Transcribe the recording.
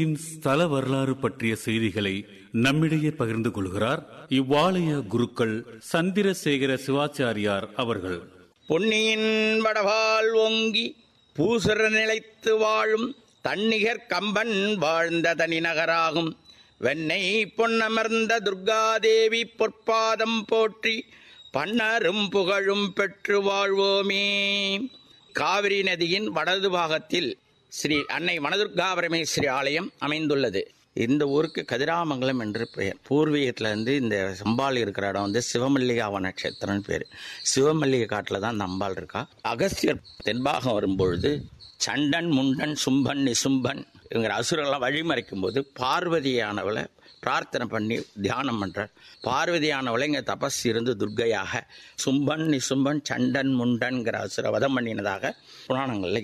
ஸ்தல வரலாறு பற்றிய செய்திகளை நம்மிடையே பகிர்ந்து கொள்கிறார் இவ்வாலய குருக்கள் சந்திரசேகர சிவாச்சாரியார் அவர்கள் பொன்னியின் வடவால் ஓங்கி பூசுர நிலைத்து வாழும் தன்னிகர் கம்பன் வாழ்ந்த தனி நகராகும் வெண்ணை பொன்னமர்ந்த துர்காதேவி பொற்பாதம் போற்றி பன்னரும் புகழும் பெற்று வாழ்வோமே காவிரி நதியின் வடது பாகத்தில் ஸ்ரீ அன்னை வனதுர்கா பரமேஸ்வரி ஆலயம் அமைந்துள்ளது இந்த ஊருக்கு கதிராமங்கலம் என்று பெயர் பூர்வீகத்துல இருந்து இந்த அம்பாள் இருக்கிற இடம் வந்து சிவமல்லிகாவ நட்சத்திரம்னு பேர் சிவமல்லிகை காட்டில் தான் இந்த அம்பாள் இருக்கா அகஸ்தியர் தென்பாகம் வரும்பொழுது சண்டன் முண்டன் சும்பன் நிசும்பன் இவங்கிற அசுரெல்லாம் வழிமறைக்கும் போது பார்வதியானவளை பிரார்த்தனை பண்ணி தியானம் பண்றார் பார்வதியானவளை இங்க தபஸ் இருந்து துர்க்கையாக சும்பன் நிசும்பன் சண்டன் முண்டன்கிற அசுர வதம் பண்ணினதாக புராணங்கள்ல